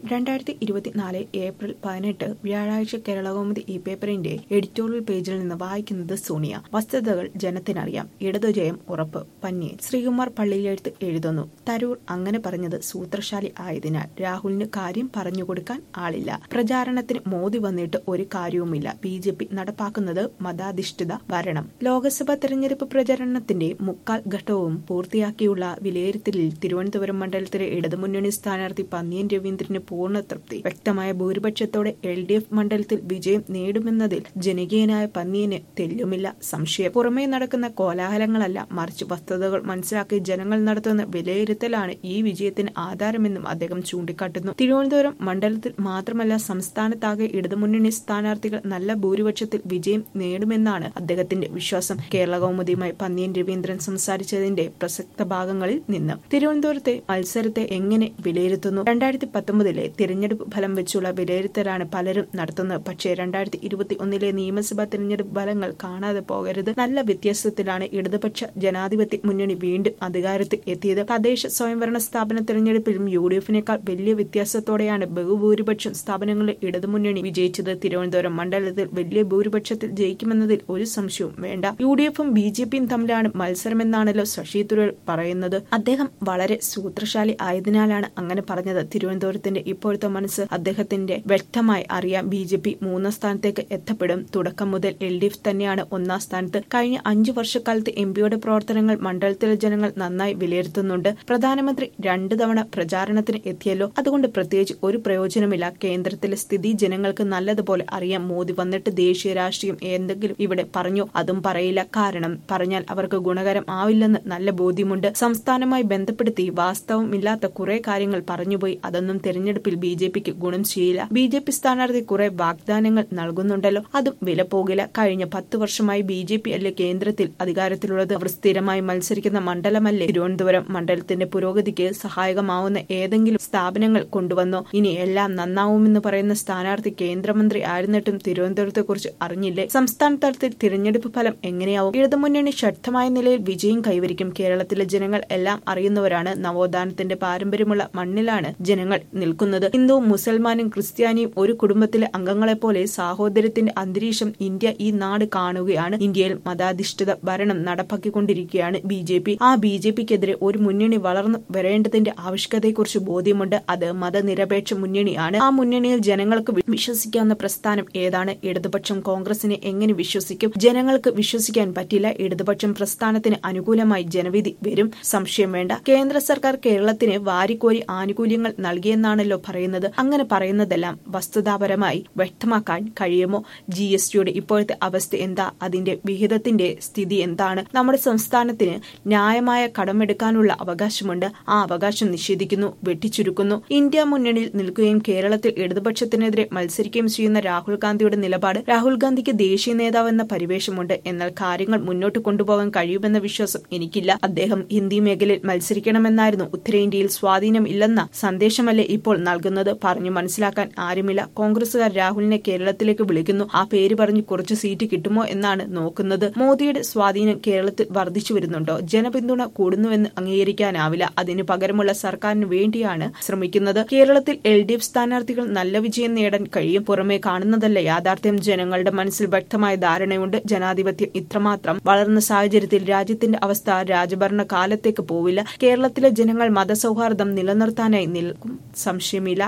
രണ്ടായിരത്തി ഇരുപത്തിനാല് ഏപ്രിൽ പതിനെട്ട് വ്യാഴാഴ്ച കേരളകൗമുദി ഈ പേപ്പറിന്റെ എഡിറ്റോറിയൽ പേജിൽ നിന്ന് വായിക്കുന്നത് സോണിയ വസ്തുതകൾ ജനത്തിനറിയാം ഇടതുജയം ഉറപ്പ് പന്നിയൻ ശ്രീകുമാർ പള്ളിയിലെഴുത്ത് എഴുതുന്നു തരൂർ അങ്ങനെ പറഞ്ഞത് സൂത്രശാലി ആയതിനാൽ രാഹുലിന് കാര്യം പറഞ്ഞുകൊടുക്കാൻ ആളില്ല പ്രചാരണത്തിന് മോദി വന്നിട്ട് ഒരു കാര്യവുമില്ല ബി ജെ പി നടപ്പാക്കുന്നത് മതാധിഷ്ഠിത ഭരണം ലോക്സഭാ തെരഞ്ഞെടുപ്പ് പ്രചരണത്തിന്റെ മുക്കാൽ ഘട്ടവും പൂർത്തിയാക്കിയുള്ള വിലയിരുത്തലിൽ തിരുവനന്തപുരം മണ്ഡലത്തിലെ ഇടതുമുന്നണി സ്ഥാനാർത്ഥി പന്നിയൻ രവീന്ദ്രന് പൂർണ്ണ തൃപ്തി വ്യക്തമായ ഭൂരിപക്ഷത്തോടെ എൽ ഡി എഫ് മണ്ഡലത്തിൽ വിജയം നേടുമെന്നതിൽ ജനകീയനായ പന്നിയന് തെല്ലുമില്ല സംശയം പുറമേ നടക്കുന്ന കോലാഹലങ്ങളല്ല മറിച്ച് വസ്തുതകൾ മനസ്സിലാക്കി ജനങ്ങൾ നടത്തുന്ന വിലയിരുത്തലാണ് ഈ വിജയത്തിന് ആധാരമെന്നും അദ്ദേഹം ചൂണ്ടിക്കാട്ടുന്നു തിരുവനന്തപുരം മണ്ഡലത്തിൽ മാത്രമല്ല സംസ്ഥാനത്താകെ ഇടതുമുന്നണി സ്ഥാനാർത്ഥികൾ നല്ല ഭൂരിപക്ഷത്തിൽ വിജയം നേടുമെന്നാണ് അദ്ദേഹത്തിന്റെ വിശ്വാസം കേരള കൗമുദിയുമായി പന്നിയൻ രവീന്ദ്രൻ സംസാരിച്ചതിന്റെ പ്രസക്ത ഭാഗങ്ങളിൽ നിന്ന് തിരുവനന്തപുരത്തെ മത്സരത്തെ എങ്ങനെ വിലയിരുത്തുന്നു രണ്ടായിരത്തി പത്തൊമ്പതിലെ തിരഞ്ഞെടുപ്പ് ഫലം വെച്ചുള്ള വിലയിരുത്തലാണ് പലരും നടത്തുന്നത് പക്ഷേ രണ്ടായിരത്തി ഇരുപത്തി ഒന്നിലെ നിയമസഭാ തിരഞ്ഞെടുപ്പ് ഫലങ്ങൾ കാണാതെ പോകരുത് നല്ല വ്യത്യാസത്തിലാണ് ഇടതുപക്ഷ ജനാധിപത്യ മുന്നണി വീണ്ടും അധികാരത്തിൽ എത്തിയത് തദ്ദേശ സ്വയംഭരണ സ്ഥാപന തിരഞ്ഞെടുപ്പിലും യു ഡി എഫിനേക്കാൾ വലിയ വ്യത്യാസത്തോടെയാണ് ബഹുഭൂരിപക്ഷം സ്ഥാപനങ്ങളിൽ ഇടതുമുന്നണി വിജയിച്ചത് തിരുവനന്തപുരം മണ്ഡലത്തിൽ വലിയ ഭൂരിപക്ഷത്തിൽ ജയിക്കുമെന്നതിൽ ഒരു സംശയവും വേണ്ട യു ഡി എഫും ബി ജെ പിയും തമ്മിലാണ് മത്സരമെന്നാണല്ലോ ശശി തരൂർ പറയുന്നത് അദ്ദേഹം വളരെ സൂത്രശാലി ആയതിനാലാണ് അങ്ങനെ പറഞ്ഞത് തിരുവനന്തപുരത്തിന്റെ ഇപ്പോഴത്തെ മനസ്സ് അദ്ദേഹത്തിന്റെ വ്യക്തമായി അറിയാം ബി ജെ പി മൂന്നാം സ്ഥാനത്തേക്ക് എത്തപ്പെടും തുടക്കം മുതൽ എൽ ഡി എഫ് തന്നെയാണ് ഒന്നാം സ്ഥാനത്ത് കഴിഞ്ഞ അഞ്ചു വർഷക്കാലത്ത് എം പിയുടെ പ്രവർത്തനങ്ങൾ മണ്ഡലത്തിലെ ജനങ്ങൾ നന്നായി വിലയിരുത്തുന്നുണ്ട് പ്രധാനമന്ത്രി രണ്ടു തവണ പ്രചാരണത്തിന് എത്തിയല്ലോ അതുകൊണ്ട് പ്രത്യേകിച്ച് ഒരു പ്രയോജനമില്ല കേന്ദ്രത്തിലെ സ്ഥിതി ജനങ്ങൾക്ക് നല്ലതുപോലെ അറിയാം മോദി വന്നിട്ട് ദേശീയ രാഷ്ട്രീയം എന്തെങ്കിലും ഇവിടെ പറഞ്ഞു അതും പറയില്ല കാരണം പറഞ്ഞാൽ അവർക്ക് ഗുണകരം ആവില്ലെന്ന് നല്ല ബോധ്യമുണ്ട് സംസ്ഥാനമായി ബന്ധപ്പെടുത്തി വാസ്തവമില്ലാത്ത കുറെ കാര്യങ്ങൾ പറഞ്ഞുപോയി അതൊന്നും തെരഞ്ഞെടുപ്പിൽ ബി ജെ പിക്ക് ഗുണം ചെയ്യില്ല ബി ജെ പി സ്ഥാനാർത്ഥി കുറെ വാഗ്ദാനങ്ങൾ നൽകുന്നുണ്ടല്ലോ അതും വില പോകില്ല കഴിഞ്ഞ പത്ത് വർഷമായി ബി ജെ പി അല്ലേ കേന്ദ്രത്തിൽ അധികാരത്തിലുള്ളത് അവർ സ്ഥിരമായി മത്സരിക്കുന്ന മണ്ഡലമല്ലേ തിരുവനന്തപുരം മണ്ഡലത്തിന്റെ പുരോഗതിക്ക് സഹായകമാവുന്ന ഏതെങ്കിലും സ്ഥാപനങ്ങൾ കൊണ്ടുവന്നോ ഇനി എല്ലാം നന്നാവുമെന്ന് പറയുന്ന സ്ഥാനാർത്ഥി കേന്ദ്രമന്ത്രി ആയിരുന്നിട്ടും തിരുവനന്തപുരത്തെ കുറിച്ച് അറിഞ്ഞില്ലേ സംസ്ഥാന തലത്തിൽ തിരഞ്ഞെടുപ്പ് ഫലം എങ്ങനെയാവും ഇടതുമുന്നണി ശക്തമായ നിലയിൽ വിജയം കൈവരിക്കും കേരളത്തിലെ ജനങ്ങൾ എല്ലാം അറിയുന്നവരാണ് നവോത്ഥാനത്തിന്റെ പാരമ്പര്യമുള്ള മണ്ണിലാണ് ജനങ്ങൾ നിൽക്കുന്നത് ഹിന്ദുവും മുസൽമാനും ക്രിസ്ത്യാനിയും ഒരു കുടുംബത്തിലെ അംഗങ്ങളെപ്പോലെ സാഹോദര്യത്തിന്റെ അന്തരീക്ഷം ഇന്ത്യ ഈ നാട് കാണുകയാണ് ഇന്ത്യയിൽ മതാധിഷ്ഠിത ഭരണം നടപ്പാക്കിക്കൊണ്ടിരിക്കുകയാണ് ബി ജെ പി ആ ബി ജെ പിക്കെതിരെ ഒരു മുന്നണി വളർന്നു വരേണ്ടതിന്റെ ആവശ്യകതയെക്കുറിച്ച് ബോധ്യമുണ്ട് അത് മതനിരപേക്ഷ മുന്നണിയാണ് ആ മുന്നണിയിൽ ജനങ്ങൾക്ക് വിശ്വസിക്കാവുന്ന പ്രസ്ഥാനം ഏതാണ് ഇടതുപക്ഷം കോൺഗ്രസിനെ എങ്ങനെ വിശ്വസിക്കും ജനങ്ങൾക്ക് വിശ്വസിക്കാൻ പറ്റില്ല ഇടതുപക്ഷം പ്രസ്ഥാനത്തിന് അനുകൂലമായി ജനവിധി വരും സംശയം വേണ്ട കേന്ദ്ര സർക്കാർ കേരളത്തിന് വാരിക്കോരി ആനുകൂല്യങ്ങൾ നൽകിയെന്നാണല്ലോ പറയുന്നത് അങ്ങനെ പറയുന്നതെല്ലാം വസ്തുതാപരമായി വ്യക്തമാക്കാൻ കഴിയുമോ ജി എസ് ടിയുടെ ഇപ്പോഴത്തെ അവസ്ഥ എന്താ അതിന്റെ വിഹിതത്തിന്റെ സ്ഥിതി എന്താണ് നമ്മുടെ സംസ്ഥാനത്തിന് ന്യായമായ കടമെടുക്കാനുള്ള അവകാശമുണ്ട് ആ അവകാശം നിഷേധിക്കുന്നു വെട്ടിച്ചുരുക്കുന്നു ഇന്ത്യ മുന്നണിയിൽ നിൽക്കുകയും കേരളത്തിൽ ഇടതുപക്ഷത്തിനെതിരെ മത്സരിക്കുകയും ചെയ്യുന്ന രാഹുൽ ഗാന്ധിയുടെ നിലപാട് രാഹുൽ ഗാന്ധിക്ക് ദേശീയ നേതാവെന്ന പരിവേഷമുണ്ട് എന്നാൽ കാര്യങ്ങൾ മുന്നോട്ട് കൊണ്ടുപോകാൻ കഴിയുമെന്ന വിശ്വാസം എനിക്കില്ല അദ്ദേഹം ഹിന്ദി മേഖലയിൽ മത്സരിക്കണമെന്നായിരുന്നു ഉത്തരേന്ത്യയിൽ സ്വാധീനം ഇല്ലെന്ന സന്ദേശമല്ലേ ഇപ്പോൾ നൽകുന്നത് പറഞ്ഞു മനസ്സിലാക്കാൻ ആരുമില്ല കോൺഗ്രസുകാർ രാഹുലിനെ കേരളത്തിലേക്ക് വിളിക്കുന്നു ആ പേര് പറഞ്ഞ് കുറച്ച് സീറ്റ് കിട്ടുമോ എന്നാണ് നോക്കുന്നത് മോദിയുടെ സ്വാധീനം കേരളത്തിൽ വർദ്ധിച്ചു വരുന്നുണ്ടോ ജനപിന്തുണ കൂടുന്നുവെന്ന് അംഗീകരിക്കാനാവില്ല അതിനു പകരമുള്ള സർക്കാരിന് വേണ്ടിയാണ് ശ്രമിക്കുന്നത് കേരളത്തിൽ എൽ ഡി എഫ് സ്ഥാനാർത്ഥികൾ നല്ല വിജയം നേടാൻ കഴിയും പുറമെ കാണുന്നതല്ല യാഥാർത്ഥ്യം ജനങ്ങളുടെ മനസ്സിൽ വ്യക്തമായ ധാരണയുണ്ട് ജനാധിപത്യം ഇത്രമാത്രം വളർന്ന സാഹചര്യത്തിൽ രാജ്യത്തിന്റെ അവസ്ഥ രാജഭരണ കാലത്തേക്ക് പോവില്ല കേരളത്തിലെ ജനങ്ങൾ മതസൗഹാർദ്ദം നിലനിർത്താനായി നിൽക്കും സംശയമില്ല